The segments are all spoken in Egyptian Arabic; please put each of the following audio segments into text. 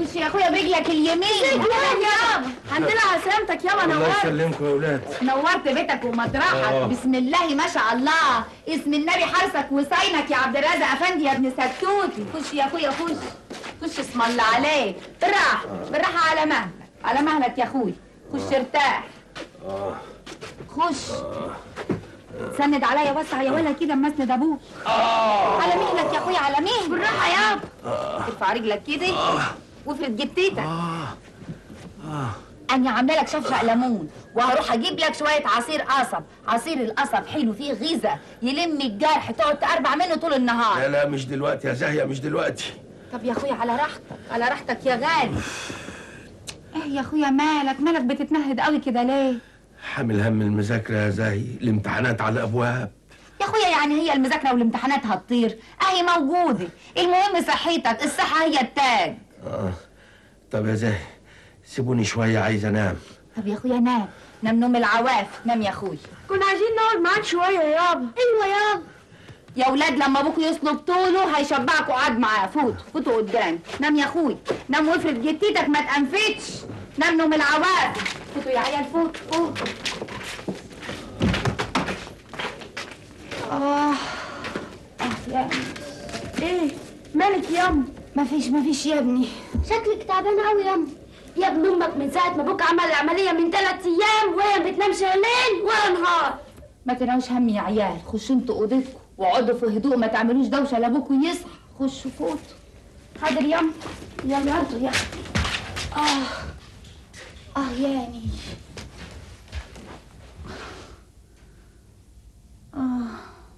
خش يا اخويا برجلك اليمين يابا الحمد لله على سلامتك يابا الله نورت يسلمكم يا اولاد نورت بيتك ومطرحك آه. بسم الله ما شاء الله اسم النبي حرسك وصينك يا عبد الرازق افندي يا ابن ستوتي خش يا اخويا خش خش اسم الله عليك بالراحه بالراحه على مهلك على مهلك يا اخوي خش ارتاح خش سند عليا وسع يا ولا كده اما اسند ابوك على مهلك يا اخويا على مهلك بالراحه يابا ارفع رجلك كده وافرد جبتيتك انا عامله لك شفشق ليمون وهروح اجيب لك شويه عصير قصب عصير القصب حلو فيه غذاء يلم الجرح تقعد تقربع منه طول النهار لا لا مش دلوقتي يا زاهيه مش دلوقتي طب يا اخويا على راحتك على راحتك يا غالي ايه يا اخويا مالك مالك بتتنهد قوي كده ليه حامل هم المذاكره يا زاهي الامتحانات على الابواب يا اخويا يعني هي المذاكره والامتحانات هتطير اهي موجوده المهم صحتك الصحه هي التاج اه طب يا زاهي سيبوني شويه عايز انام طب يا اخويا نام نام نوم العواف نام يا اخويا كنا عايزين نقعد معاك شويه يابا ايوه يابا يا ولاد لما ابوك يسلب طوله هيشبعكوا قعد معاه فوت فوتوا قدام نام يا اخوي نام وافرد جتتك ما تنفتش نام نوم العواف فوتوا يا عيال فوت فوت اه اه يا ايه مالك ياما مفيش مفيش يا ابني شكلك تعبان قوي ياما يا ابن امك من ساعه ما ابوك عمل العمليه من ثلاث ايام وهي ما بتنامش لا ليل ولا نهار ما تناوش هم يا عيال خشوا انتوا اوضتكم واقعدوا في هدوء ما تعملوش دوشه لابوكوا يصحى خشوا فوتوا حاضر ياما يلا هاتوا يا اه اه ياني اه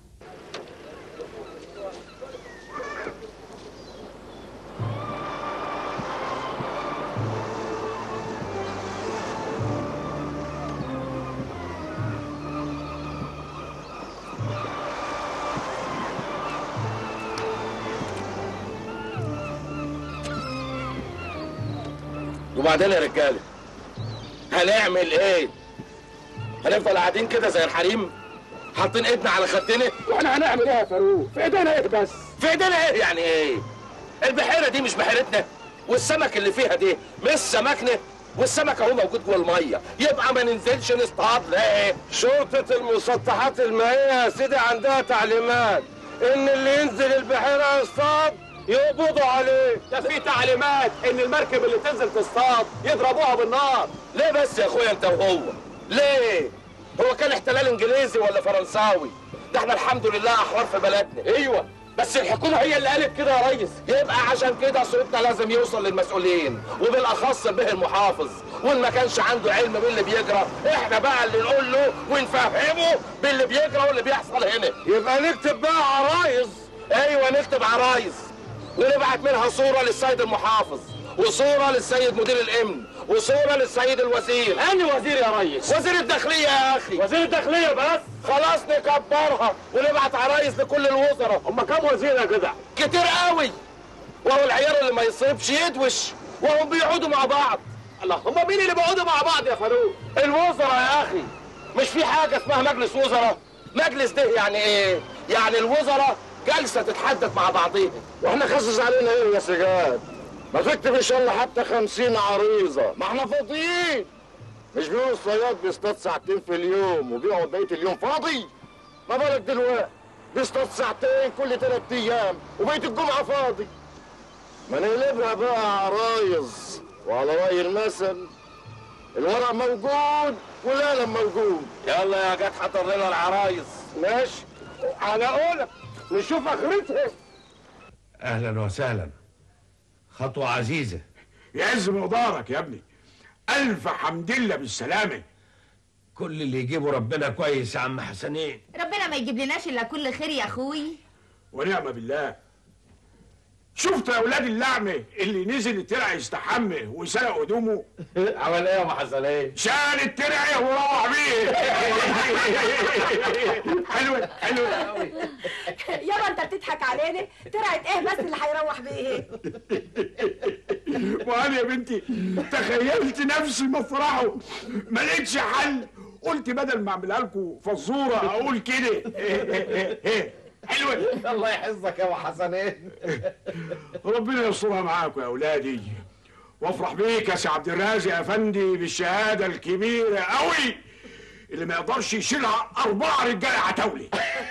وبعدين يا رجاله هنعمل ايه هنفضل قاعدين كده زي الحريم حاطين ايدنا على خدنا واحنا هنعمل ايه يا فاروق؟ في ايدينا ايه بس؟ في ايدينا ايه يعني ايه البحيره دي مش بحيرتنا والسمك اللي فيها دي مش سمكنا والسمك اهو موجود جوه الميه يبقى ما ننزلش نصطاد ليه شرطة المسطحات المائية يا سيدي عندها تعليمات إن اللي ينزل البحيرة يصطاد يقبضوا عليه ده في تعليمات ان المركب اللي تنزل تصطاد يضربوها بالنار ليه بس يا اخويا انت وهو ليه هو كان احتلال انجليزي ولا فرنساوي ده احنا الحمد لله احرار في بلدنا ايوه بس الحكومه هي اللي قالت كده يا ريس يبقى عشان كده صوتنا لازم يوصل للمسؤولين وبالاخص به المحافظ وان ما كانش عنده علم باللي بيجرى احنا بقى اللي نقول له ونفهمه باللي بيجرى واللي بيحصل هنا يبقى نكتب بقى عرايز ايوه نكتب عرايس ونبعت منها صورة للسيد المحافظ وصورة للسيد مدير الامن وصورة للسيد الوزير أنهي وزير يا ريس؟ وزير الداخلية يا اخي وزير الداخلية بس خلاص نكبرها ونبعت عرايس لكل الوزراء هما كام وزير يا جدع؟ كتير قوي وهو العيار اللي ما يصيبش يدوش وهم بيقعدوا مع بعض الله هما مين اللي بيقعدوا مع بعض يا فاروق؟ الوزراء يا اخي مش في حاجة اسمها مجلس وزراء مجلس ده يعني ايه يعني الوزراء جلسة تتحدث مع بعضيها واحنا خصص علينا ايه يا سجاد؟ ما تكتب ان شاء الله حتى خمسين عريضة ما احنا فاضيين مش بيقول الصياد بيصطاد ساعتين في اليوم وبيقعد بقية اليوم فاضي ما بالك دلوقتي بيصطاد ساعتين كل ثلاث ايام وبقية الجمعة فاضي ما نقلبها بقى عرايز وعلى رأي المثل الورق موجود والقلم موجود يلا يا جت حضر لنا العرايس ماشي على قولك نشوف اخرتها اهلا وسهلا خطوه عزيزه يعز مقدارك يا ابني ألف حمد لله بالسلامة كل اللي يجيبه ربنا كويس يا عم حسنين ربنا ما يجيب لناش الا كل خير يا اخوي ونعم بالله شفت يا أولاد اللعمة اللي نزل الترع يستحمى وسرق هدومه عمل ايه يا ابو حسنين شال الترع وروح بيه حلوة حلوة قوي يابا انت بتضحك علينا طلعت ايه بس اللي هيروح بايه وأنا يا بنتي تخيلت نفسي مفرحه ما لقيتش حل قلت بدل ما اعملها لكم فزوره اقول كده حلوه الله يحفظك يا ابو حسنين ربنا يسترها معاكم يا اولادي وافرح بيك يا سي عبد الرازق افندي بالشهاده الكبيره قوي اللي ما يقدرش يشيلها اربعه رجاله عتاولي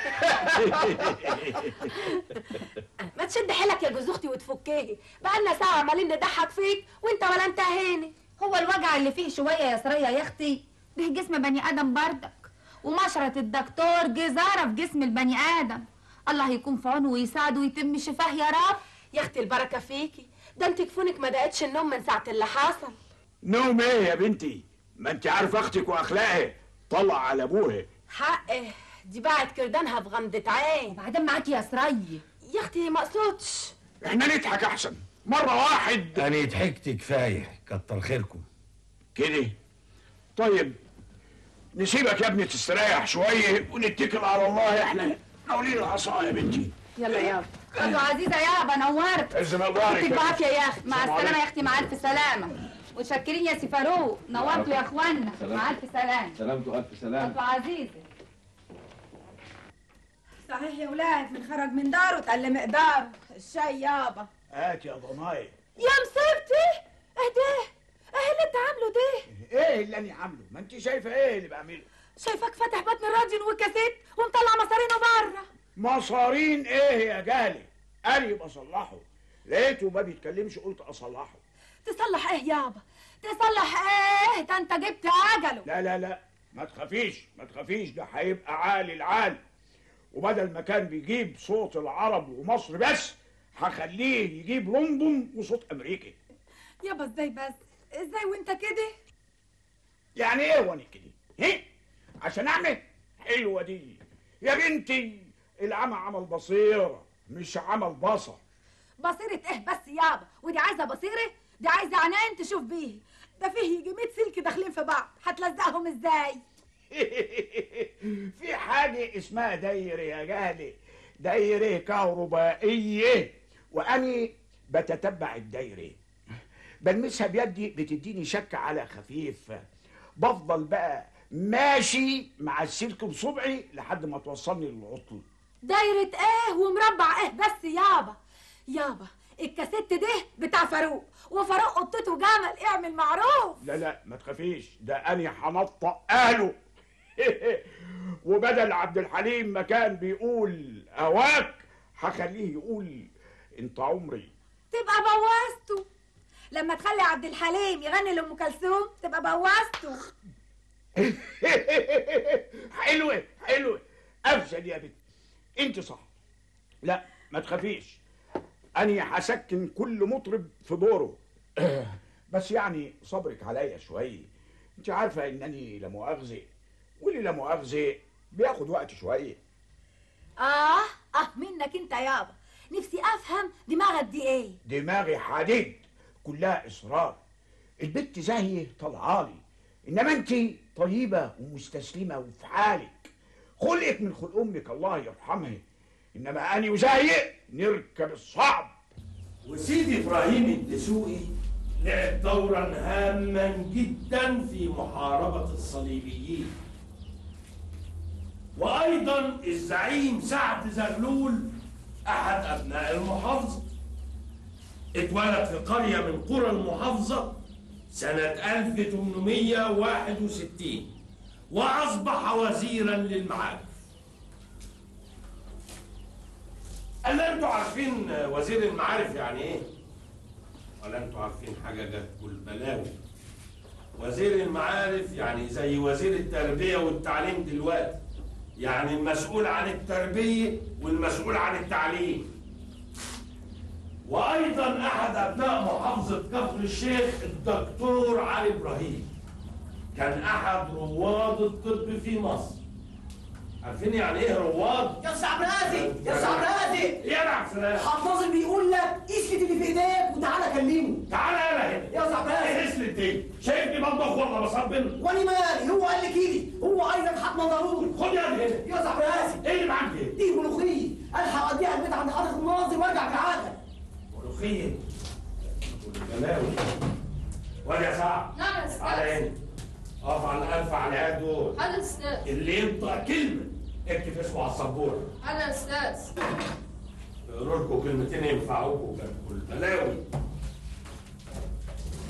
ما تشد حيلك يا جوز اختي وتفكيه بقالنا ساعه عمالين نضحك فيك وانت ولا انتهيني هو الوجع اللي فيه شويه يا سريه يا اختي ده جسم بني ادم بردك ومشرط الدكتور جزاره في جسم البني ادم الله يكون في عونه ويساعده ويتم شفاه يا رب يا اختي البركه فيكي ده انت كفونك ما دقتش النوم من ساعه اللي حصل نوم ايه يا بنتي ما انت عارفه اختك واخلاقها طلع على ابوها حقه دي باعت كردانها في غمضه عين وبعدين معاكي يا سريه يا اختي ما اقصدش احنا نضحك احسن مره واحد أنا ضحكت كفاية كتر خيركم كده طيب نسيبك يا ابني تستريح شويه ونتكل على الله احنا ناولين العصا يا بنتي يلا يابا خدوا عزيزه يابا نورت عزم الله يديك بعافيه يا اختي مع السلامه يا اختي مع الف سلامه وتشكرين يا سي فاروق نورتوا يا اخوانا مع الف سلامه سلامته ألف سلام خدوا عزيزه صحيح يا ولاد من خرج من داره اتقل مقداره الشاي يابا هات يا ضناي يا مصيبتي اهداه ايه اللي انت عامله ده ايه اللي انا عامله ما انت شايفه ايه اللي بعمله شايفك فاتح بطن الراديو وكاسيت ومطلع مصارينه بره مصارين ايه يا جهلي انا بصلحه لقيته ما بيتكلمش قلت اصلحه تصلح ايه يابا تصلح ايه ده انت جبت اجله لا لا لا ما تخافيش ما تخافيش ده هيبقى عالي العال وبدل ما كان بيجيب صوت العرب ومصر بس هخليه يجيب لندن وصوت امريكي يابا ازاي بس ازاي وانت كده يعني ايه وانا كده هي عشان اعمل حلوه دي يا بنتي العمى عمل بصيره مش عمل بصر بصيرة ايه بس يابا ودي عايزه بصيره دي عايزه عينين تشوف بيه ده فيه يجي 100 سلك داخلين في بعض هتلزقهم ازاي في حاجة اسمها دايرة يا جهلي دايرة كهربائية وأني بتتبع الدايرة بلمسها بيدي بتديني شك على خفيف بفضل بقى ماشي مع السلك بصبعي لحد ما توصلني للعطل دايرة ايه ومربع ايه بس يابا يابا الكاسيت ده بتاع فاروق وفاروق قطته جمل اعمل معروف لا لا ما تخافيش ده أني هنطق أهله وبدل عبد الحليم ما كان بيقول أواك هخليه يقول أنت عمري تبقى بوظته لما تخلي عبد الحليم يغني لام كلثوم تبقى بوظته حلوة حلوة أفشل يا بنت أنت صح لا ما تخافيش أني هسكن كل مطرب في دوره بس يعني صبرك عليا شوية أنت عارفة إنني لا مؤاخذة واللي لا مؤاخذة بياخد وقت شوية اه اه منك انت يابا نفسي افهم دماغك دي ايه دماغي حديد كلها إصرار البت زاهية طلعالي إنما أنت طيبة ومستسلمة وفي حالك خلقك من خلق أمك الله يرحمها إنما أنا وزاهية نركب الصعب وسيدي ابراهيم الدسوقي لعب دورا هاما جدا في محاربه الصليبيين وايضا الزعيم سعد زغلول احد ابناء المحافظه اتولد في قريه من قرى المحافظه سنه 1861 واصبح وزيرا للمعارف هل انتوا عارفين وزير المعارف يعني ايه؟ ولا انتوا عارفين حاجه جت البلاوي؟ وزير المعارف يعني زي وزير التربيه والتعليم دلوقتي يعني المسؤول عن التربيه والمسؤول عن التعليم وايضا احد ابناء محافظه كفر الشيخ الدكتور علي ابراهيم كان احد رواد الطب في مصر عارفين يعني ايه رواد؟ يا استاذ عبد الرازق يا استاذ عبد الرازق يا عبد السلام حافظ بيقول لك اسكت اللي في ايديك وتعالى كلمه تعالى يلا هنا يا استاذ عبد الرازق ايه اسلت دي؟ شايفني بطبخ ولا بصبن؟ وانا مالي هو قال لي كده هو عايزك حتما ضروري خد يا هنا يا استاذ عبد الرازق ايه اللي معاك دي؟ دي ملوخيه الحق اوديها البيت عند حضرتك الناظر وارجع بالعاده ملوخيه والبلاوي واد يا سعد نعم يا أستاذ. تعالى هنا اقف على الالف على العيال دول أنا أستاذ اللي ينطق كلمه اكتب اسمه على السبوره أنا أستاذ يقولوا لكم كلمتين ينفعوكم جنبكم البلاوي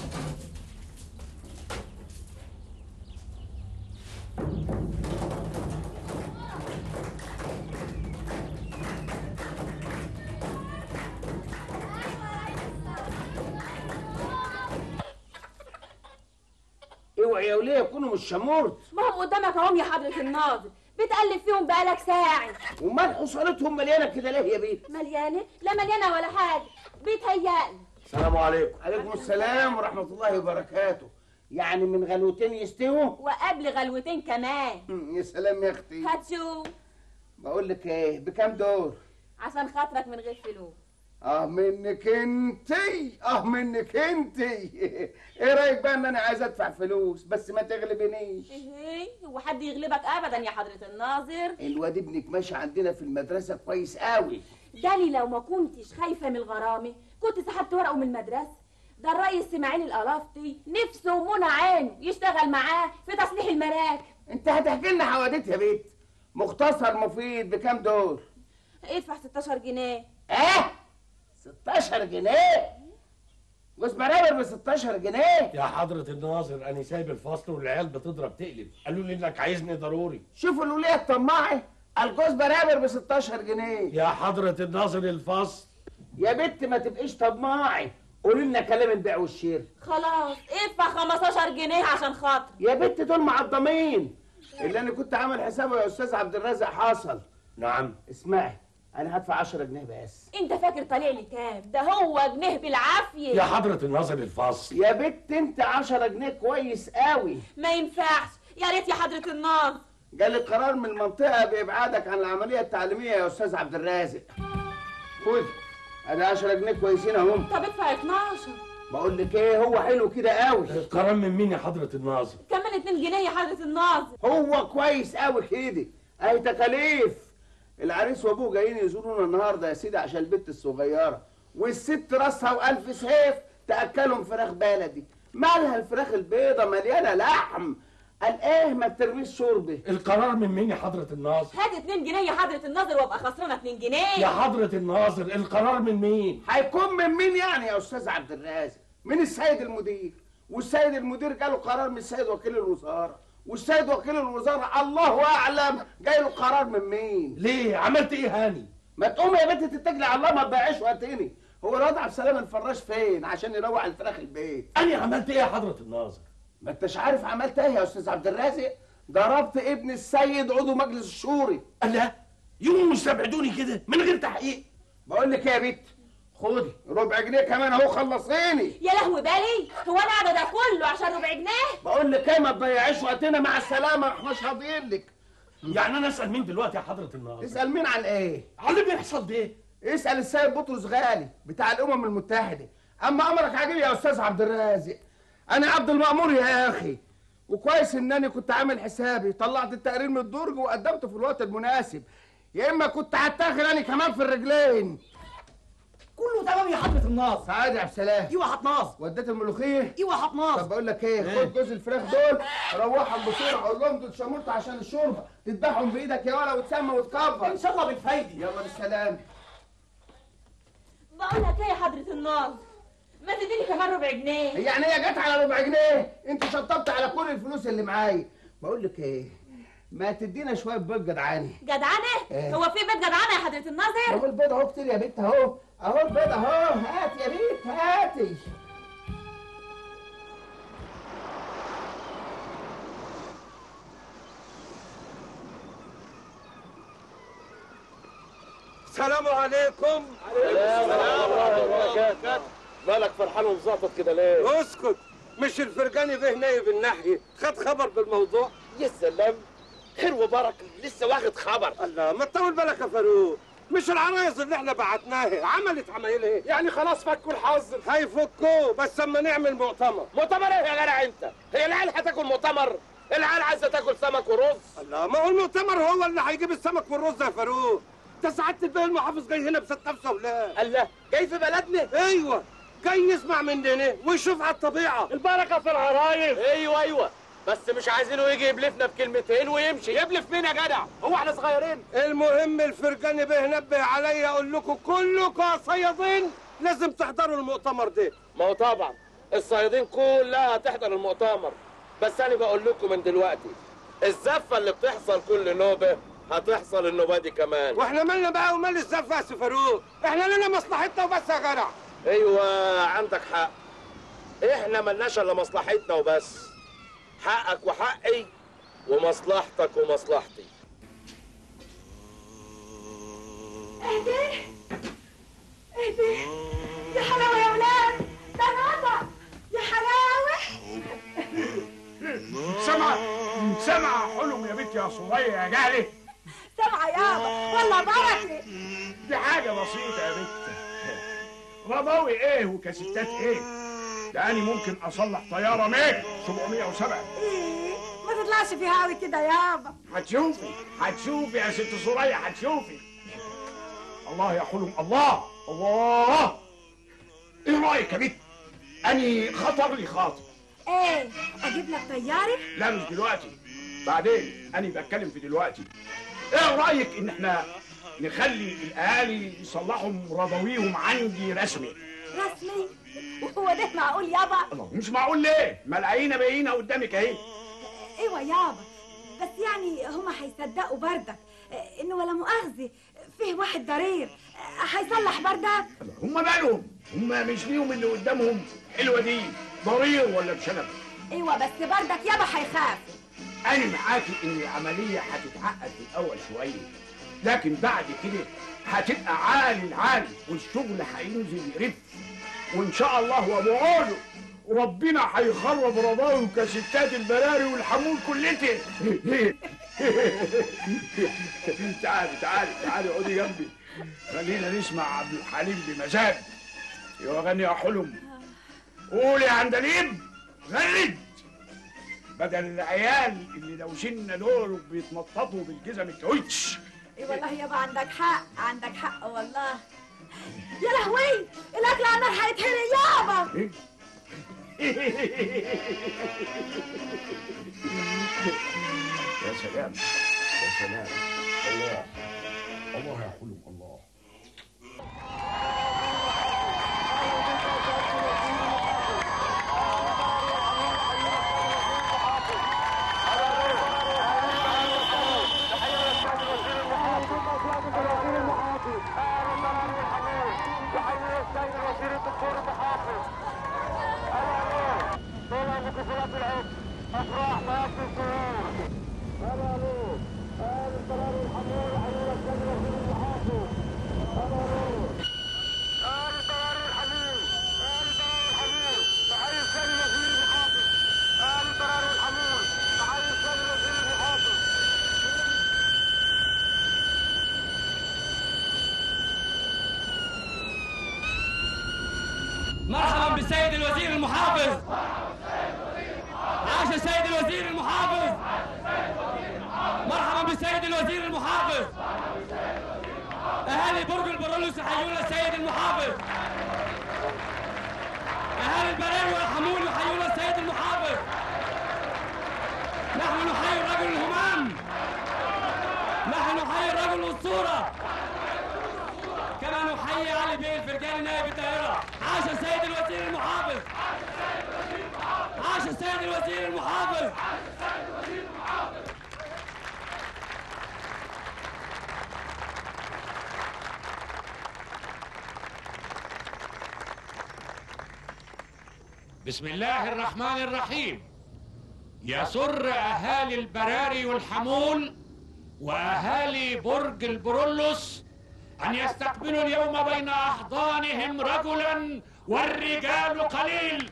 اوعي يا وليه يكونوا مش شمورت ما هم قدامك اهم يا حضرة الناظر بتقلب فيهم بقالك ساعة ومال حصانتهم مليانه كده ليه يا بيت مليانة لا مليانة ولا حاجة بيتهيألي السلام عليكم عليكم السلام ورحمه الله وبركاته يعني من غلوتين يستووا وقبل غلوتين كمان يا سلام يا اختي هتشوف بقول لك ايه بكام دور عشان خاطرك من غير فلوس اه منك انتي اه منك انتي ايه رايك بقى ان انا عايز ادفع فلوس بس ما تغلبنيش ايه هو حد يغلبك ابدا يا حضرة الناظر الواد ابنك ماشي عندنا في المدرسه كويس قوي داني لو ما كنتش خايفة من الغرامة كنت سحبت ورقه من المدرسة ده الرئيس اسماعيل القلافتي نفسه ومنى عينه يشتغل معاه في تصليح المراكب انت هتحكي لنا حواديت يا بيت مختصر مفيد بكام دور ادفع 16 جنيه اه 16 جنيه جوز برابر ب 16 جنيه يا حضرة الناظر أنا سايب الفصل والعيال بتضرب تقلب قالوا لي إنك عايزني ضروري شوفوا الوليه الطماعه الجوز برابر ب 16 جنيه يا حضرة الناظر الفصل يا بت ما تبقيش طماعي قولي لنا كلام البيع والشراء خلاص ادفع 15 جنيه عشان خاطر يا بت دول معضمين اللي انا كنت عامل حسابه يا استاذ عبد الرازق حصل نعم اسمعي انا هدفع 10 جنيه بس انت فاكر طالع لي كام ده هو جنيه بالعافية يا حضرة الناظر الفصل يا بت انت 10 جنيه كويس قوي ما ينفعش يا ريت يا حضرة الناظر جالي قرار من المنطقه بابعادك عن العمليه التعليميه يا استاذ عبد الرازق خد ادي 10 جنيه كويسين اهم طب ادفع 12 بقول لك ايه هو حلو كده قوي قرار من مين يا حضرة الناظر كمان 2 جنيه يا حضرة الناظر هو كويس قوي كده اهي تكاليف العريس وابوه جايين يزورونا النهارده يا سيدي عشان البت الصغيره والست راسها والف سيف تاكلهم فراخ بلدي مالها الفراخ البيضه مليانه لحم قال ايه ما بترميش شوربه القرار من مين يا حضرة الناظر هات 2 جنيه يا حضرة الناظر وابقى خسرانة 2 جنيه يا حضرة الناظر القرار من مين هيكون من مين يعني يا استاذ عبد الرازق من السيد المدير والسيد المدير جاله قرار من السيد وكيل الوزاره والسيد وكيل الوزاره الله اعلم جاي له قرار من مين ليه عملت ايه هاني ما تقوم يا بنت تتجلي على الله ما تضيعيش وقتني هو الواد عبد السلام الفراش فين عشان يروح الفراخ البيت انا عملت ايه يا حضرة الناظر ما انتش عارف عملت ايه يا استاذ عبد الرازق ضربت ابن السيد عضو مجلس الشوري الله يوم مستبعدوني كده من غير تحقيق بقول لك ايه يا بنت خدي ربع جنيه كمان اهو خلصيني يا لهوي بالي هو انا قاعدة ده كله عشان ربع جنيه بقول لك ايه ما تضيعيش وقتنا مع السلامه احنا مش فاضيين لك يعني انا اسال مين دلوقتي يا حضرة الناظر اسال مين عن ايه على اللي بيحصل ده اسال السيد بطرس غالي بتاع الامم المتحده اما امرك عجيب يا استاذ عبد الرازق انا عبد المامور يا اخي وكويس انني كنت عامل حسابي طلعت التقرير من الدرج وقدمته في الوقت المناسب يا اما كنت هتاخد انا كمان في الرجلين كله تمام يا حضرة الناظر سعادة يا عبد السلام ايوه يا حطناظر وديت الملوخيه ايوه يا حطناظر طب بقول لك ايه خد جوز الفراخ دول روحهم بسرعه قول لهم دول شمرت عشان الشوربه تذبحهم بايدك يا ولا وتسمى وتكبر ان شاء الله بالفايدة يلا بالسلام بقول لك ايه يا حضرة الناظر ما تديني كمان ربع جنيه يعني هي جت على ربع جنيه انت شطبت على كل الفلوس اللي معايا بقول لك ايه ما تدينا شويه بيض جدعاني جدعانة إيه؟ هو في بيت جدعانة يا حضرة الناظر اهو البيض اهو كتير يا بنت اهو اهو البيض اهو هات يا بنت هاتي السلام عليكم السلام ورحمة الله وبركاته مالك فرحان ومزقطط كده ليه؟ اسكت مش الفرجاني به نايب الناحية خد خبر بالموضوع يا سلام خير وبركه لسه واخد خبر الله ما تطول بالك يا فاروق مش العرايس اللي احنا بعتناها عملت عمايلها يعني خلاص فكوا الحظر هيفكوه بس اما نعمل مؤتمر مؤتمر ايه يا جدع انت هي العيال هتاكل مؤتمر العيال عايزه تاكل سمك ورز الله ما هو المؤتمر هو اللي هيجيب السمك والرز يا فاروق ده سعادة البيه المحافظ جاي هنا بست نفسه ولا الله جاي في بلدنا ايوه جاي يسمع مننا ويشوف على الطبيعة البركه في العرايس ايوه ايوه بس مش عايزينه يجي يبلفنا بكلمتين ويمشي يبلف مين يا جدع هو احنا صغيرين المهم الفرجاني به نبه عليا اقول لكم كلكم يا صيادين لازم تحضروا المؤتمر ده ما هو طبعا الصيادين كلها هتحضر المؤتمر بس انا بقول لكم من دلوقتي الزفه اللي بتحصل كل نوبه هتحصل النوبه دي كمان واحنا مالنا بقى ومال الزفه يا سي فاروق احنا لنا مصلحتنا وبس يا جدع ايوه عندك حق احنا ملناش الا مصلحتنا وبس حقك وحقي ومصلحتك ومصلحتي اهدي اهدي يا حلاوة يا ولاد ده نضع يا حلاوة سمع سمع حلم يا بنت يا صغير يا جهلي سامعة يابا والله بركة دي حاجة بسيطة يا بنت رضاوي ايه وكاسيتات ايه ده أنا ممكن أصلح طيارة ميج 707 ايه ما تطلعش فيها قوي كده يابا هتشوفي هتشوفي يا ست سوريا هتشوفي الله يا حلم الله الله ايه رايك يا بنت اني خطر لي خاطر ايه اجيب لك طيارة لا مش دلوقتي بعدين انا بتكلم في دلوقتي ايه رايك ان احنا نخلي الاهالي يصلحوا رضاويهم عندي رسمي رسمي وهو ده معقول يابا الله مش معقول ليه ملايين باينه قدامك اهي ايوه يابا بس يعني هما هيصدقوا بردك إيه، انه ولا مؤاخذة فيه واحد ضرير إيه، هيصلح بردك هم مالهم هم مش ليهم اللي قدامهم حلوه دي ضرير ولا بشنب ايوه بس بردك يابا هيخاف انا معاكي ان العمليه هتتعقد في الاول شويه لكن بعد كده هتبقى عالي العالي والشغل هينزل يرف وان شاء الله وبقوله ربنا هيخرب رضاوي وكاسيتات البراري والحمول كلتي تعالي تعالي تعالي اقعدي جنبي خلينا نسمع عبد الحليم بمزاج يغني يا حلم قول يا عندليب غرد بدل العيال اللي لو شلنا دول بيتنططوا بالجزم الكاوتش اي والله يابا عندك حق عندك حق والله يا لهوي الاكل على النار هيتحرق يابا يا سلام يا سلام الله الله يا حلم الله مرحبا بالسيد الوزير المحافظ عاش السيد الوزير المحافظ مرحبا بالسيد الوزير المحافظ اهالي برج البرولوس يحيون السيد المحافظ اهالي البراري والحمول يحيون السيد المحافظ نحن نحيي الرجل الهمام نحن نحيي الرجل الاسطوره كما نحيي علي بيه الفرجاني نائب الدائرة عاش السيد الوزير المحافظ عاش السيد الوزير المحافظ بسم الله الرحمن الرحيم يسر أهالي البراري والحمول وأهالي برج البرولوس أن يستقبلوا اليوم بين أحضانهم رجلا والرجال قليل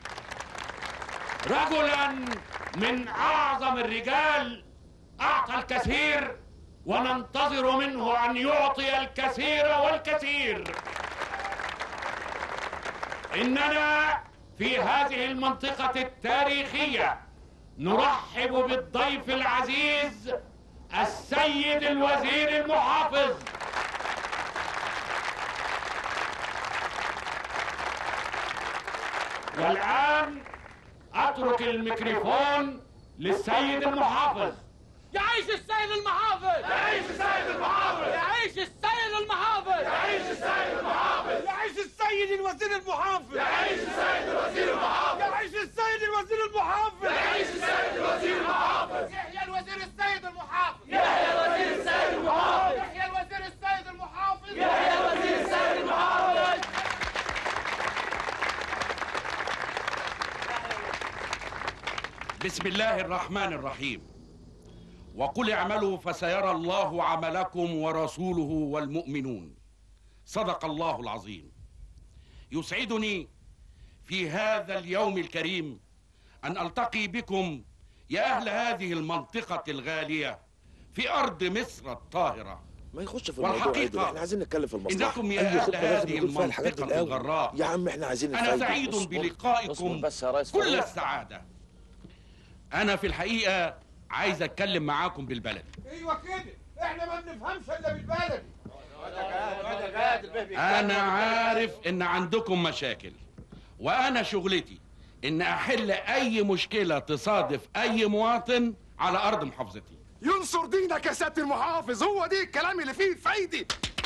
رجلا من أعظم الرجال أعطى الكثير وننتظر منه أن يعطي الكثير والكثير إننا في هذه المنطقة التاريخية نرحب بالضيف العزيز السيد الوزير المحافظ والآن أترك الميكروفون للسيد المحافظ يعيش السيد المحافظ يعيش السيد المحافظ يعيش السيد المحافظ يعيش السيد المحافظ يعيش السيد الوزير المحافظ يعيش السيد الوزير المحافظ يعيش السيد الوزير المحافظ يعيش السيد الوزير المحافظ يحيى الوزير السيد المحافظ يحيى الوزير السيد المحافظ يحيى الوزير السيد المحافظ يحيى الوزير السيد المحافظ بسم الله الرحمن الرحيم وقل اعملوا فسيرى الله عملكم ورسوله والمؤمنون صدق الله العظيم يسعدني في هذا اليوم الكريم ان التقي بكم يا اهل هذه المنطقه الغاليه في ارض مصر الطاهره ما يخش في الموضوع عدل احنا عايزين نتكلم في المصلحه انكم يا أي اهل خطة لازم هذه يكون فيها الحاجات دي المنطقه الأول. الغراء يا عم احنا عايزين انا نفايدك. سعيد اصبر. اصبر بلقائكم بس يا ريس كل فوق. السعاده انا في الحقيقه عايز اتكلم معاكم بالبلد ايوه كده احنا ما بنفهمش الا بالبلدي انا عارف ان عندكم مشاكل وانا شغلتي ان احل اي مشكله تصادف اي مواطن على ارض محافظتي ينصر دينك يا سياده المحافظ هو دي الكلام اللي فيه فايدة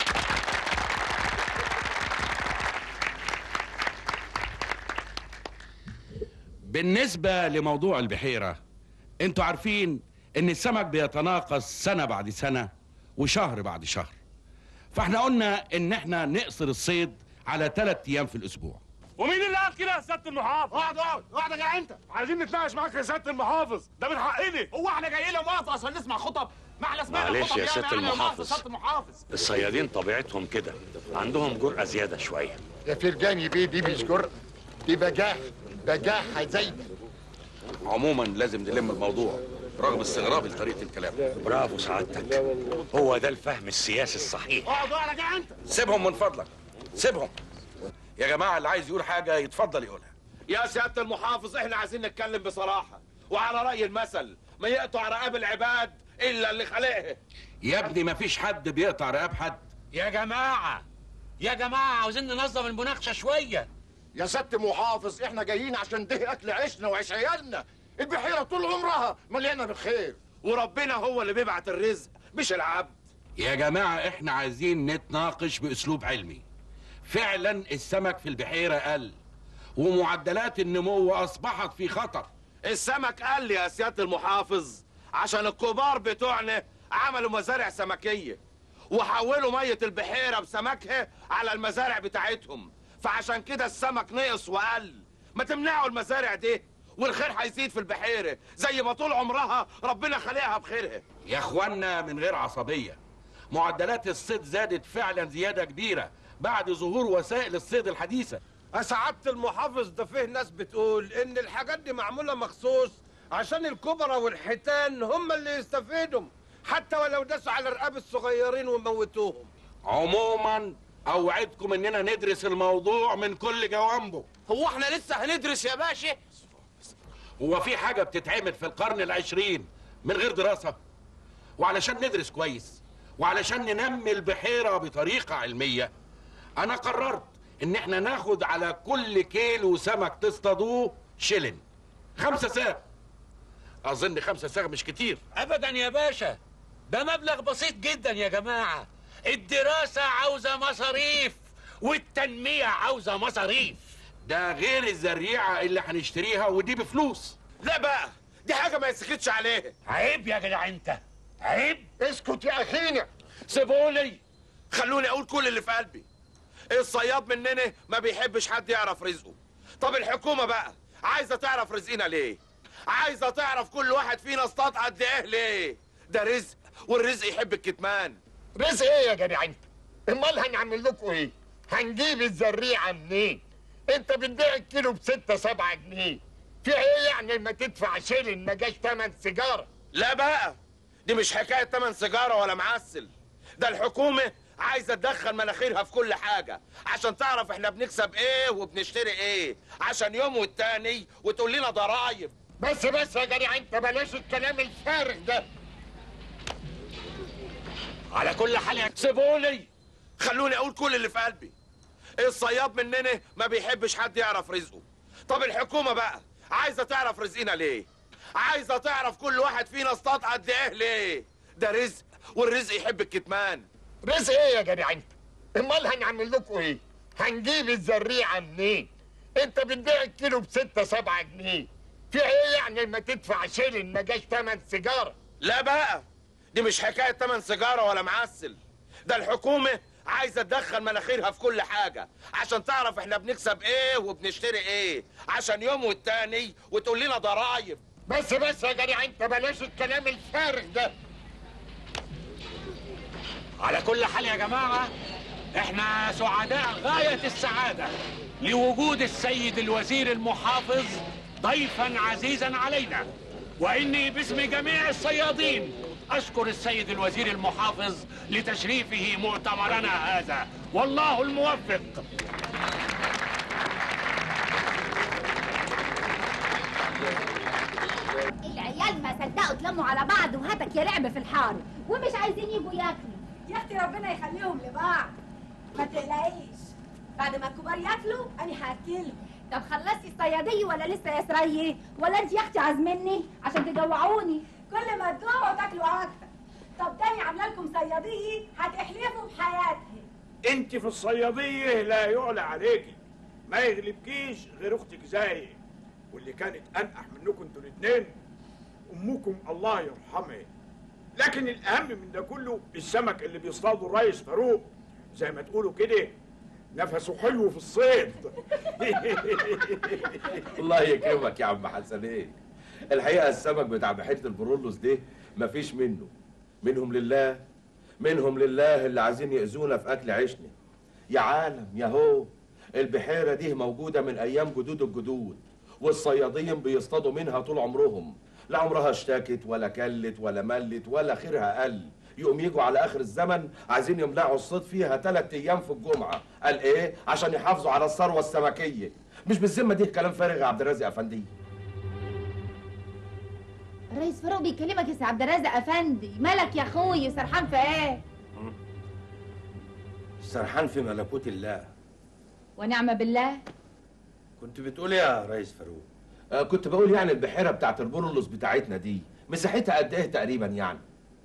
بالنسبه لموضوع البحيره انتوا عارفين ان السمك بيتناقص سنه بعد سنه وشهر بعد شهر فاحنا قلنا ان احنا نقصر الصيد على ثلاث ايام في الاسبوع ومين اللي قال كده يا سياده المحافظ؟ اقعد اقعد اقعد يا جدع انت عايزين نتناقش معاك يا سياده المحافظ ده من حقنا هو احنا جايين لمؤاخذه عشان نسمع خطب ما احنا سمعنا معلش خطب يا ياما سيادة يعني لمؤاخذة المحافظ. سياده المحافظ الصيادين طبيعتهم كده عندهم جرأة زيادة شوية يا فرجاني بيه دي مش جرأة دي بجاح بجاحة زي عموما لازم نلم الموضوع رغم استغرابي لطريقه الكلام برافو سعادتك هو ده الفهم السياسي الصحيح اقعد اقعد يا جدع انت سيبهم من فضلك سيبهم يا جماعه اللي عايز يقول حاجه يتفضل يقولها يا سيادة المحافظ احنا عايزين نتكلم بصراحة وعلى رأي المثل ما يقطع رقاب العباد إلا اللي خلقها يا ابني مفيش حد بيقطع رقاب حد يا جماعة يا جماعة عاوزين ننظم المناقشة شوية يا ست محافظ احنا جايين عشان ده اكل عيشنا وعيش عيالنا البحيرة طول عمرها مليانة بالخير وربنا هو اللي بيبعت الرزق مش العبد يا جماعه احنا عايزين نتناقش باسلوب علمي فعلا السمك في البحيره قل ومعدلات النمو اصبحت في خطر السمك قال يا سيادة المحافظ عشان الكبار بتوعنا عملوا مزارع سمكية وحولوا مية البحيرة بسمكها على المزارع بتاعتهم فعشان كده السمك نقص وقل ما تمنعوا المزارع دي والخير هيزيد في البحيرة زي ما طول عمرها ربنا خلقها بخيرها يا اخوانا من غير عصبيه معدلات الصيد زادت فعلا زياده كبيره بعد ظهور وسائل الصيد الحديثه سعادة المحافظ ده فيه ناس بتقول ان الحاجات دي معمولة مخصوص عشان الكبرى والحيتان هم اللي يستفيدوا حتى ولو داسوا على رقاب الصغيرين وموتوهم عموما اوعدكم اننا ندرس الموضوع من كل جوانبه هو احنا لسه هندرس يا باشا هو في حاجه بتتعمل في القرن العشرين من غير دراسه وعلشان ندرس كويس وعلشان ننمي البحيره بطريقه علميه انا قررت ان احنا ناخد على كل كيلو سمك تصطادوه شلن خمسة ساغ اظن خمسة ساغ مش كتير ابدا يا باشا ده مبلغ بسيط جدا يا جماعة الدراسة عاوزة مصاريف والتنمية عاوزة مصاريف ده غير الزريعه اللي هنشتريها ودي بفلوس لا بقى دي حاجة ما يسكتش عليها عيب يا جدع انت عيب اسكت يا اخينا سيبوني خلوني اقول كل اللي في قلبي الصياد مننا ما بيحبش حد يعرف رزقه طب الحكومة بقى عايزة تعرف رزقنا ليه عايزة تعرف كل واحد فينا اصطاد قد ايه ليه ده رزق والرزق يحب الكتمان رزق ايه يا جدع انت امال هنعمل لكم ايه هنجيب الزريعة منين انت بتبيع الكيلو بستة سبعة جنيه في ايه يعني لما تدفع شيلن ما جاش تمن سيجارة لا بقى دي مش حكاية تمن سيجارة ولا معسل ده الحكومة عايزة تدخل مناخيرها في كل حاجة عشان تعرف احنا بنكسب ايه وبنشتري ايه عشان يوم والتاني وتقول لنا ضرايب بس بس يا جدع انت بلاش الكلام الفارغ ده على كل حال يا سيبوني خلوني اقول كل اللي في قلبي الصياد مننا ما بيحبش حد يعرف رزقه طب الحكومة بقى عايزة تعرف رزقنا ليه عايزة تعرف كل واحد فينا اصطاد قد ايه ليه ده رزق والرزق يحب الكتمان رزق ايه يا جدع انت امال هنعمل لكم ايه هنجيب الزريعة منين انت بتبيع الكيلو بستة سبعة جنيه في ايه يعني لما تدفع شيلن ما جاش تمن سيجارة لا بقى دي مش حكاية تمن سيجارة ولا معسل ده الحكومة عايزة تدخل مناخيرها في كل حاجة عشان تعرف احنا بنكسب ايه وبنشتري ايه عشان يوم والتاني وتقول لنا ضرايب بس بس يا جدع انت بلاش الكلام الفارغ ده على كل حال يا جماعة احنا سعداء غاية السعادة لوجود السيد الوزير المحافظ ضيفا عزيزا علينا واني باسم جميع الصيادين اشكر السيد الوزير المحافظ لتشريفه مؤتمرنا هذا والله الموفق العيال ما صدقوا اتلموا على بعض وهاتك يا لعب في الحار ومش عايزين يجوا ياكلوا يا اختي ربنا يخليهم لبعض ما تقلقيش بعد ما الكبار ياكلوا انا هاكلهم طب خلصتي الصيادية ولا لسه يا سرية ولا انت يا اختي عازمني عشان تجوعوني كل ما تجوعوا تاكلوا اكتر طب تاني عامله لكم صياديه هتحلفوا بحياتها انت في الصياديه لا يعلى عليكي ما يغلبكيش غير اختك زاهي واللي كانت انقح منكم انتوا الاثنين امكم الله يرحمها لكن الاهم من ده كله السمك اللي بيصطاده الريس فاروق زي ما تقولوا كده نفسه حلو في الصيد الله يكرمك يا عم حسنين الحقيقه السمك بتاع بحيره البرولوس ده مفيش منه منهم لله منهم لله اللي عايزين يأذونا في اكل عيشنا يا عالم يا هو البحيره دي موجوده من ايام جدود الجدود والصيادين بيصطادوا منها طول عمرهم لا عمرها اشتكت ولا كلت ولا ملت ولا خيرها قل يقوم يجوا على اخر الزمن عايزين يمنعوا الصيد فيها ثلاث ايام في الجمعه قال ايه عشان يحافظوا على الثروه السمكيه مش بالذمه دي كلام فارغ يا عبد الرازق افندي الريس فاروق بيكلمك يا سي عبد الرازق افندي مالك يا اخوي سرحان في ايه سرحان في ملكوت الله ونعم بالله كنت بتقول يا ريس فاروق آه كنت بقول يعني البحيره بتاعت البرولوس بتاعتنا دي مساحتها قد ايه تقريبا يعني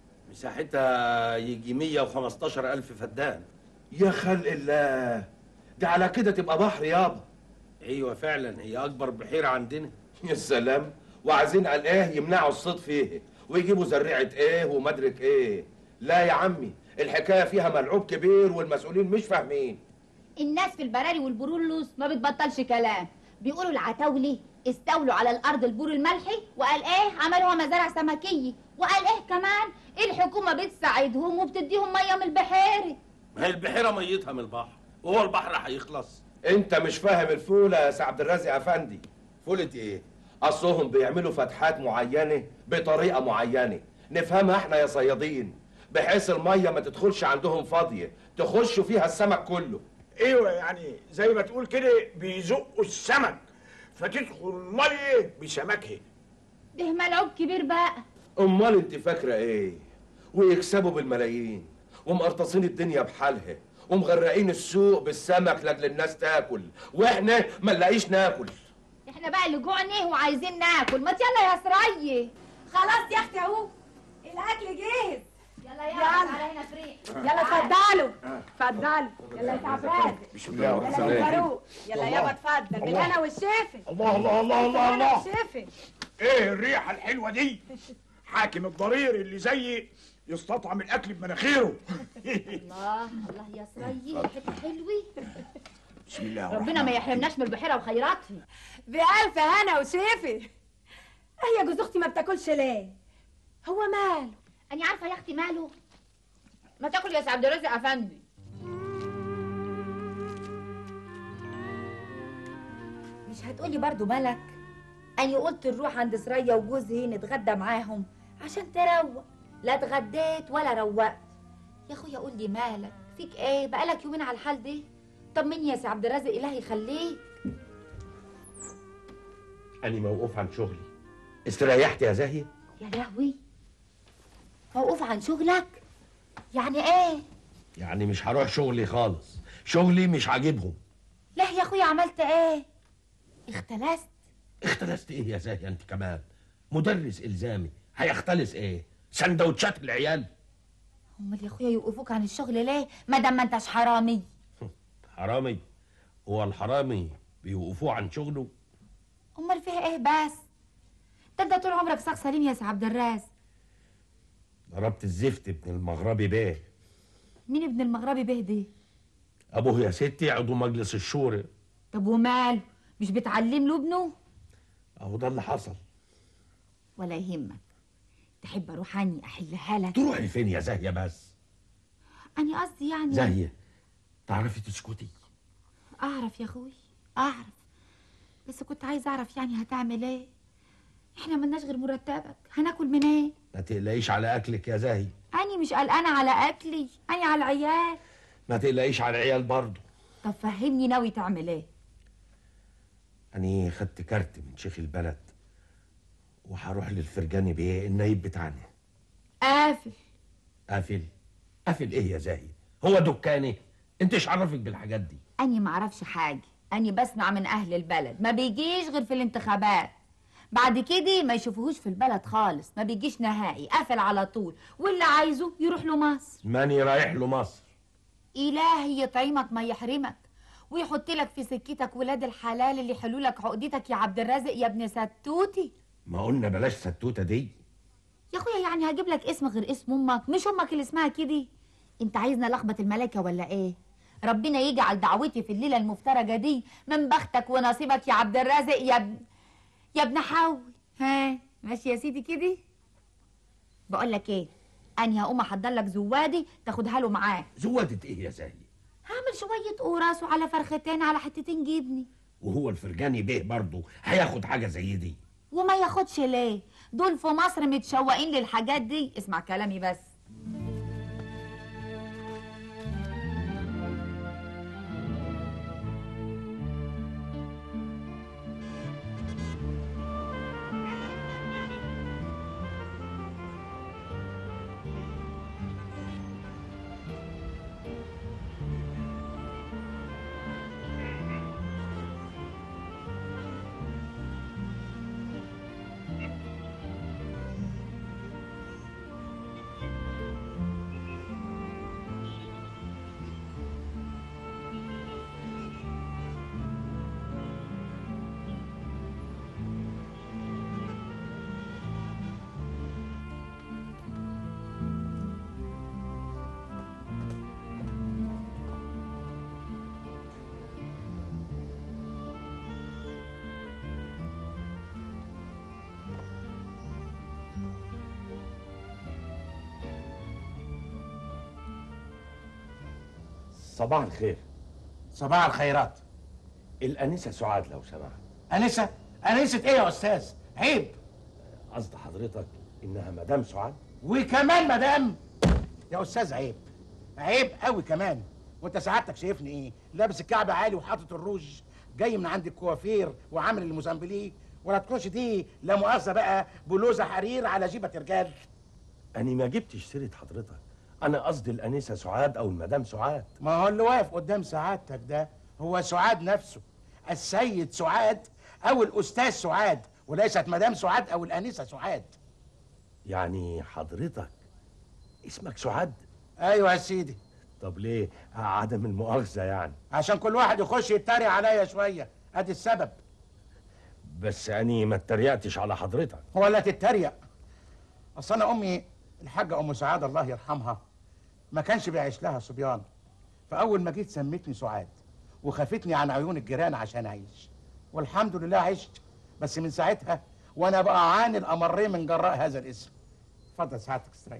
مساحتها يجي 115 ألف فدان يا خلق الله ده على كده تبقى بحر يابا ايوه فعلا هي اكبر بحيره عندنا يا سلام وعايزين قال ايه يمنعوا الصيد فيه ويجيبوا زريعه ايه ومدرك ايه لا يا عمي الحكايه فيها ملعوب كبير والمسؤولين مش فاهمين الناس في البراري والبرولوس ما بتبطلش كلام بيقولوا العتاولي استولوا على الارض البور الملحي وقال ايه عملوها مزارع سمكيه وقال ايه كمان الحكومه بتساعدهم وبتديهم ميه من البحيره ما هي البحيره ميتها من البحر وهو البحر هيخلص انت مش فاهم الفوله يا سي عبد الرازق افندي فولة ايه اصلهم بيعملوا فتحات معينه بطريقه معينه نفهمها احنا يا صيادين بحيث الميه ما تدخلش عندهم فاضيه تخشوا فيها السمك كله ايوه يعني زي ما تقول كده بيزقوا السمك فتدخل الميه بسمكها ده ملعوب كبير بقى امال انت فاكره ايه ويكسبوا بالملايين ومقرطصين الدنيا بحالها ومغرقين السوق بالسمك لاجل الناس تاكل واحنا ما نلاقيش ناكل احنا بقى اللي جوعنا وعايزين ناكل ما يلا يا سرية خلاص يا اختي اهو الاكل جاهز يلا يلا يلا. تعالى هنا فريق يلا اتفضلوا اتفضلوا يلا يا سعد رازق بسم يلا يا فاروق يلا الله. يابا اتفضل الله. بالهنا والشافي الله الله الله الله بالهنا الله والشافي ايه الريحه الحلوه دي حاكم الضرير اللي زيي يستطعم الاكل بمناخيره الله الله يا سرية حته حلوة بسم الله ربنا ما يحرمناش من البحيرة وخيراتها بألف هنا وشافي هي جوز اختي ما بتاكلش ليه هو ماله أنا عارفة يا أختي ماله ما تاكل يا سي عبد الرازق أفندي مش هتقولي برضو مالك أنا قلت نروح عند سرية وجوزي نتغدى معاهم عشان تروق لا اتغديت ولا روقت يا اخويا قول لي مالك فيك ايه بقالك يومين على الحال دي طمني يا سي عبد الرازق الله يخليك أنا موقوف عن شغلي استريحت يا زاهية يا لهوي موقوف عن شغلك يعني ايه يعني مش هروح شغلي خالص شغلي مش عاجبهم لا يا اخويا عملت ايه اختلست اختلست ايه يا زاهية انت كمان مدرس الزامي هيختلس ايه سندوتشات العيال امال يا اخويا يوقفوك عن الشغل ليه ما دام ما انتش حرامي حرامي هو الحرامي بيوقفوه عن شغله امال فيها ايه بس ده انت طول عمرك ساق سليم يا سي عبد الرازق ضربت الزفت ابن المغربي بيه مين ابن المغربي به دي ابوه يا ستي عضو مجلس الشورى طب وماله مش بتعلم له ابنه اهو ده اللي حصل ولا يهمك تحب اروح اني احلها لك تروحي فين يا زاهيه بس انا قصدي يعني زاهيه تعرفي تسكتي اعرف يا اخوي اعرف بس كنت عايز اعرف يعني هتعمل ايه احنا ملناش غير مرتبك هناكل من ايه ما تقلقيش على اكلك يا زاهي اني مش قلقانه على اكلي اني على العيال ما تقلقيش على العيال برضه طب فهمني ناوي تعمل ايه أنا خدت كارت من شيخ البلد وهروح للفرجاني بيه النايب بتاعنا قافل قافل قافل ايه يا زاهي هو دكاني انت ايش عرفك بالحاجات دي اني معرفش حاجه اني بسمع من اهل البلد ما بيجيش غير في الانتخابات بعد كده ما يشوفوهوش في البلد خالص ما بيجيش نهائي قافل على طول واللي عايزه يروح له مصر ماني رايح له مصر إلهي يطعمك ما يحرمك ويحط لك في سكتك ولاد الحلال اللي يحلوا لك عقدتك يا عبد الرازق يا ابن ستوتي ما قلنا بلاش ستوته دي يا اخويا يعني هجيب لك اسم غير اسم امك مش امك اللي اسمها كده انت عايزنا لخبط الملائكه ولا ايه ربنا يجعل دعوتي في الليله المفترجه دي من بختك ونصيبك يا عبد الرازق يا ابن يا ابن حول ها ماشي يا سيدي كده بقول لك ايه اني هقوم احضر لك زوادي تاخدها له معاه زودت ايه يا زاهي هعمل شويه قراص وعلى فرختين على حتتين جبني وهو الفرجاني بيه برضه هياخد حاجه زي دي وما ياخدش ليه دول في مصر متشوقين للحاجات دي اسمع كلامي بس صباح الخير صباح الخيرات الانسه سعاد لو سمحت انسه انسه ايه يا استاذ عيب قصد حضرتك انها مدام سعاد وكمان مدام يا استاذ عيب عيب قوي كمان وانت سعادتك شايفني ايه لابس الكعب عالي وحاطط الروج جاي من عند الكوافير وعامل الموزمبليه ولا تكونش دي لا مؤاخذه بقى بلوزه حرير على جيبه رجال انا ما جبتش سيره حضرتك انا قصدي الانسه سعاد او المدام سعاد ما هو اللي واقف قدام سعادتك ده هو سعاد نفسه السيد سعاد او الاستاذ سعاد وليست مدام سعاد او الانسه سعاد يعني حضرتك اسمك سعاد ايوه يا سيدي طب ليه عدم المؤاخذه يعني عشان كل واحد يخش يتريق عليا شويه ادي السبب بس اني ما اتريقتش على حضرتك ولا تتريق اصل انا امي الحاجه ام سعاد الله يرحمها ما كانش بيعيش لها صبيان فاول ما جيت سمتني سعاد وخافتني عن عيون الجيران عشان اعيش والحمد لله عشت بس من ساعتها وانا بقى اعاني الامرين من جراء هذا الاسم اتفضل سعادتك استريح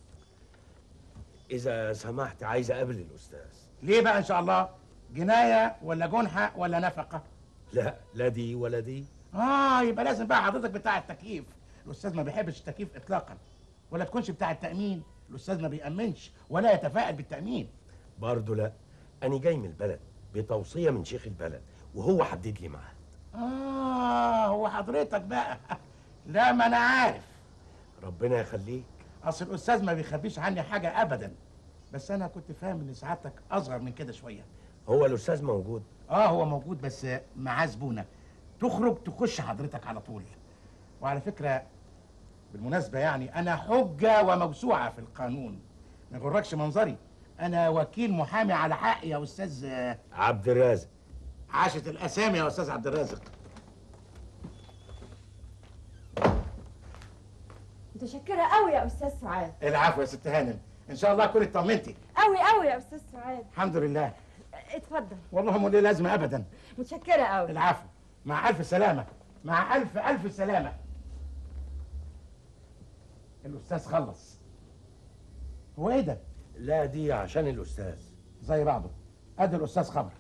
اذا سمحت عايز اقابل الاستاذ ليه بقى ان شاء الله جنايه ولا جنحه ولا نفقه لا لا دي ولا دي اه يبقى لازم بقى حضرتك بتاع التكييف الاستاذ ما بيحبش التكييف اطلاقا ولا تكونش بتاع التامين الاستاذ ما بيامنش ولا يتفائل بالتامين برضه لا انا جاي من البلد بتوصيه من شيخ البلد وهو حدد لي ميعاد اه هو حضرتك بقى لا ما انا عارف ربنا يخليك اصل الاستاذ ما بيخبيش عني حاجه ابدا بس انا كنت فاهم ان سعادتك اصغر من كده شويه هو الاستاذ موجود اه هو موجود بس معاه زبونه تخرج تخش حضرتك على طول وعلى فكره بالمناسبه يعني انا حجه وموسوعه في القانون ما يغركش منظري انا وكيل محامي على حق يا استاذ عبد الرازق عاشت الاسامي يا استاذ عبد الرازق متشكرة قوي يا أستاذ سعاد العفو يا ست هانم ان شاء الله كنت اطمنتي قوي قوي يا أستاذ سعاد الحمد لله اتفضل والله ما ليه لازمه ابدا متشكرة قوي العفو مع الف سلامه مع الف الف سلامه الاستاذ خلص هو ايه ده لا دي عشان الاستاذ زي بعضه ادي الاستاذ خبر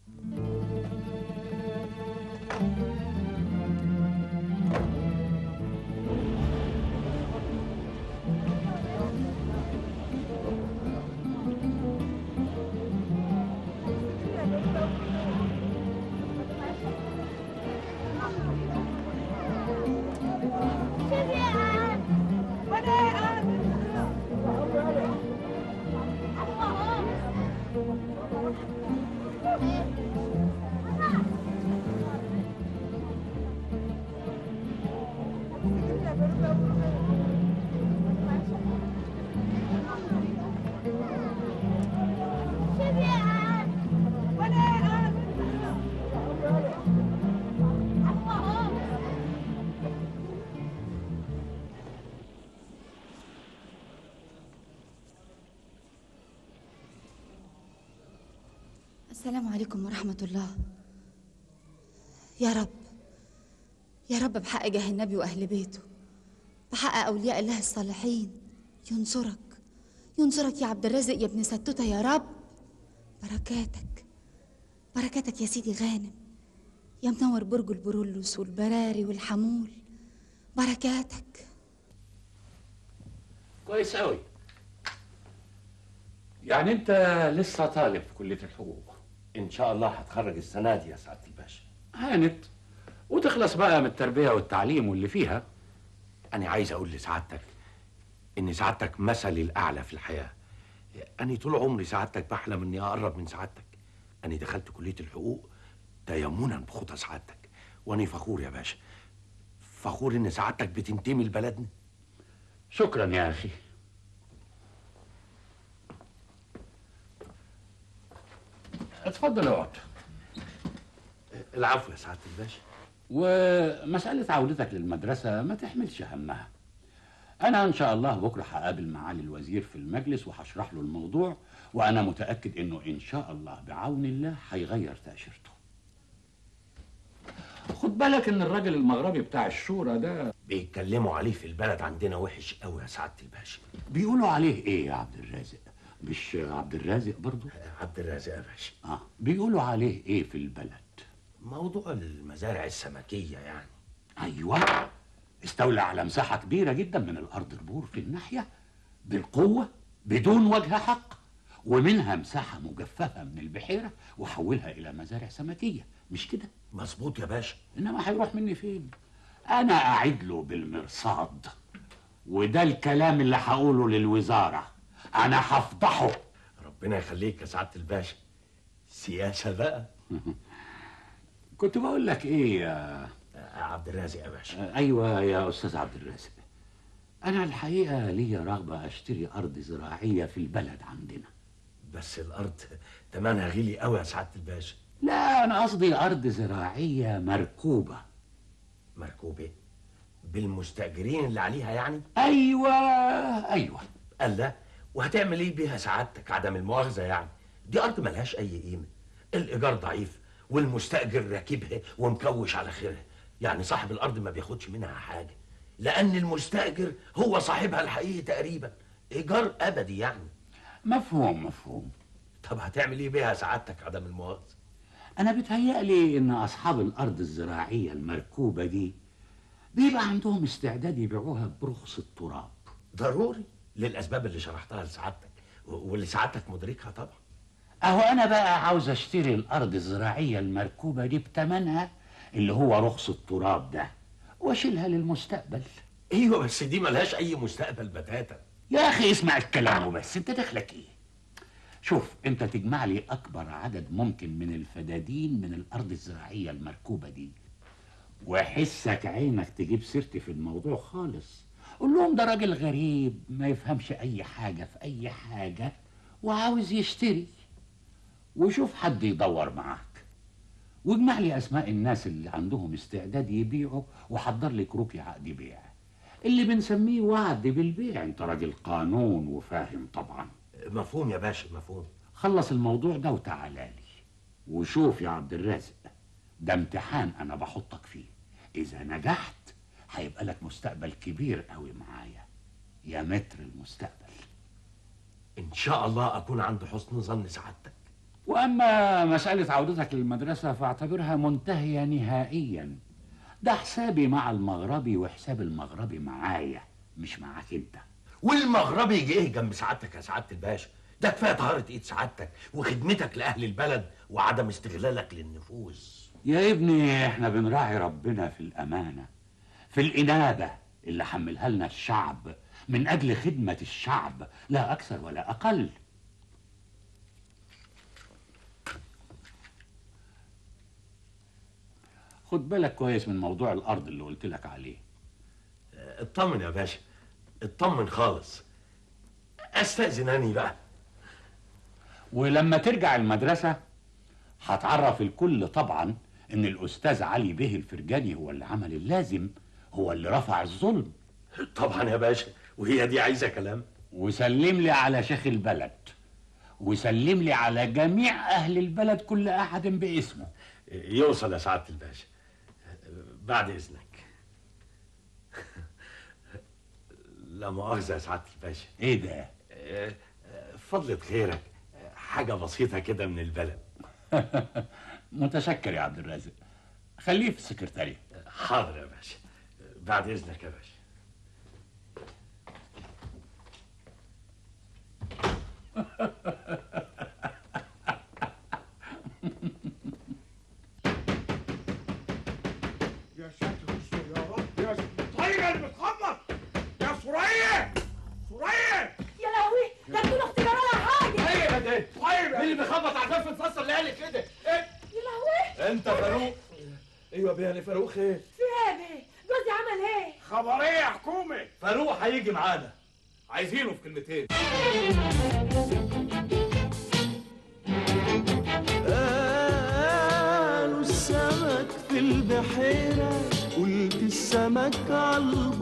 السلام عليكم ورحمة الله يا رب يا رب بحق جاه النبي وأهل بيته بحق أولياء الله الصالحين ينصرك ينصرك يا عبد الرازق يا ابن ستوتة يا رب بركاتك بركاتك يا سيدي غانم يا منور برج البرولوس والبراري والحمول بركاتك كويس قوي يعني انت لسه طالب في كليه الحقوق ان شاء الله هتخرج السنه دي يا سعاده الباشا هانت وتخلص بقى من التربيه والتعليم واللي فيها انا عايز اقول لسعادتك ان سعادتك مثلي الاعلى في الحياه انا طول عمري سعادتك بحلم اني اقرب من سعادتك انا دخلت كليه الحقوق تيمنا بخطى سعادتك وانا فخور يا باشا فخور ان سعادتك بتنتمي لبلدنا شكرا يا اخي اتفضل اقعد العفو يا سعاده الباشا ومسألة عودتك للمدرسة ما تحملش همها أنا إن شاء الله بكرة هقابل معالي الوزير في المجلس وهشرح له الموضوع وأنا متأكد إنه إن شاء الله بعون الله هيغير تأشيرته خد بالك إن الراجل المغربي بتاع الشورى ده بيتكلموا عليه في البلد عندنا وحش قوي يا سعاده الباشا بيقولوا عليه إيه يا عبد الرازق مش عبد الرازق برضو عبد الرازق يا باشا آه بيقولوا عليه إيه في البلد موضوع المزارع السمكيه يعني أيوة استولى على مساحة كبيرة جدا من الأرض البور في الناحية بالقوة بدون وجه حق ومنها مساحة مجففة من البحيرة وحولها إلى مزارع سمكية مش كده؟ مظبوط يا باشا إنما هيروح مني فين؟ أنا أعد له بالمرصاد وده الكلام اللي هقوله للوزارة أنا هفضحه ربنا يخليك يا سعاده الباشا سياسه بقى كنت بقول لك إيه يا عبد الرازق يا باشا أيوة يا أستاذ عبد الرازق أنا الحقيقة ليا رغبة أشتري أرض زراعية في البلد عندنا بس الارض تمنها غالي قوي يا سعاده الباشا لا أنا قصدي أرض زراعية مركوبة مركوبه بالمستاجرين اللي عليها يعني أيوة أيوة قال لا وهتعمل ايه بيها سعادتك عدم المؤاخذه يعني دي ارض ملهاش اي قيمه الايجار ضعيف والمستاجر راكبها ومكوش على خيرها يعني صاحب الارض ما بياخدش منها حاجه لان المستاجر هو صاحبها الحقيقي تقريبا ايجار ابدي يعني مفهوم مفهوم طب هتعمل ايه بيها سعادتك عدم المؤاخذه أنا بتهيألي إن أصحاب الأرض الزراعية المركوبة دي بيبقى عندهم استعداد يبيعوها برخص التراب ضروري للاسباب اللي شرحتها لسعادتك و- واللي سعادتك مدركها طبعا أهو أنا بقى عاوز أشتري الأرض الزراعية المركوبة دي بتمنها اللي هو رخص التراب ده وأشيلها للمستقبل ايوه بس دي ملهاش اي مستقبل بتاتا يا أخي اسمع الكلام وبس أنت دخلك إيه شوف أنت تجمع لي أكبر عدد ممكن من الفدادين من الأرض الزراعية المركوبة دي وحسك عينك تجيب سيرتي في الموضوع خالص قول لهم ده راجل غريب ما يفهمش أي حاجة في أي حاجة وعاوز يشتري وشوف حد يدور معاك واجمع لي اسماء الناس اللي عندهم استعداد يبيعوا وحضر لي كروكي عقد بيع اللي بنسميه وعد بالبيع انت راجل قانون وفاهم طبعا مفهوم يا باشا مفهوم خلص الموضوع ده وتعالى لي وشوف يا عبد الرازق ده امتحان انا بحطك فيه اذا نجحت هيبقى لك مستقبل كبير قوي معايا يا متر المستقبل ان شاء الله اكون عند حسن ظن سعادتك واما مساله عودتك للمدرسه فاعتبرها منتهيه نهائيا ده حسابي مع المغربي وحساب المغربي معايا مش معاك انت والمغربي يجي ايه جنب سعادتك يا سعاده الباشا ده كفايه طهاره ايد سعادتك وخدمتك لاهل البلد وعدم استغلالك للنفوذ يا ابني احنا بنراعي ربنا في الامانه في الانابه اللي حملها لنا الشعب من اجل خدمه الشعب لا اكثر ولا اقل خد بالك كويس من موضوع الارض اللي قلت لك عليه اطمن يا باشا اطمن خالص استاذن اني بقى ولما ترجع المدرسه هتعرف الكل طبعا ان الاستاذ علي بيه الفرجاني هو اللي عمل اللازم هو اللي رفع الظلم طبعا يا باشا وهي دي عايزه كلام وسلم لي على شيخ البلد وسلم لي على جميع اهل البلد كل احد باسمه يوصل يا سعاده الباشا بعد اذنك لا مؤاخذه يا سعاده الباشا ايه ده فضلة خيرك حاجه بسيطه كده من البلد متشكر يا عبد الرازق خليه في السكرتاريه حاضر يا باشا بعد اذنك يا باشا يا ساتر استر يا رب يا ساتر طيب اللي بتخبط يا سوريا سوريا يا لهوي ده انتوا اختي جرالها حاجه ايه ده طيب مين اللي بيخبط على الباب في الفصل اللي قال كده إيه؟ يا لهوي انت فاروق ايوه بياني فاروق خير في ايه ده جوزي عمل ايه خبر ايه يا حكومه فاروق هيجي معانا عايزينه في كلمتين قالوا السمك في البحيرة قلت السمك على